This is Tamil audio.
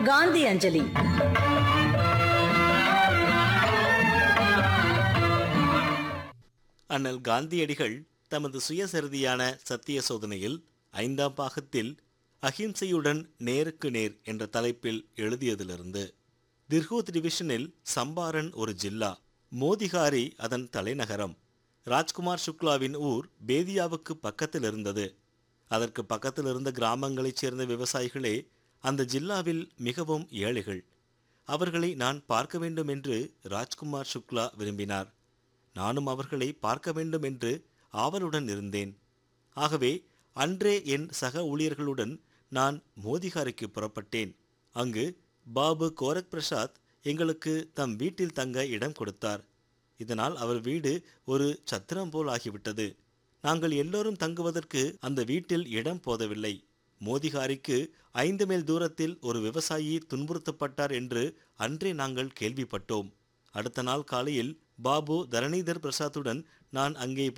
காந்தி அஞ்சலி அண்ணல் காந்தியடிகள் தமது சுயசரிதியான சத்திய சோதனையில் ஐந்தாம் பாகத்தில் அஹிம்சையுடன் நேருக்கு நேர் என்ற தலைப்பில் எழுதியதிலிருந்து திர்ஹூத் டிவிஷனில் சம்பாரன் ஒரு ஜில்லா மோதிகாரி அதன் தலைநகரம் ராஜ்குமார் சுக்லாவின் ஊர் பேதியாவுக்கு பக்கத்தில் இருந்தது அதற்கு பக்கத்தில் இருந்த கிராமங்களைச் சேர்ந்த விவசாயிகளே அந்த ஜில்லாவில் மிகவும் ஏழைகள் அவர்களை நான் பார்க்க வேண்டும் என்று ராஜ்குமார் சுக்லா விரும்பினார் நானும் அவர்களை பார்க்க வேண்டும் என்று ஆவலுடன் இருந்தேன் ஆகவே அன்றே என் சக ஊழியர்களுடன் நான் மோதிகாருக்கு புறப்பட்டேன் அங்கு பாபு கோரக் பிரசாத் எங்களுக்கு தம் வீட்டில் தங்க இடம் கொடுத்தார் இதனால் அவர் வீடு ஒரு சத்திரம் போல் ஆகிவிட்டது நாங்கள் எல்லோரும் தங்குவதற்கு அந்த வீட்டில் இடம் போதவில்லை மோதிகாரிக்கு ஐந்து மைல் தூரத்தில் ஒரு விவசாயி துன்புறுத்தப்பட்டார் என்று அன்றே நாங்கள் கேள்விப்பட்டோம் அடுத்த நாள் காலையில் பாபு தரணிதர் பிரசாத்துடன் நான் அங்கே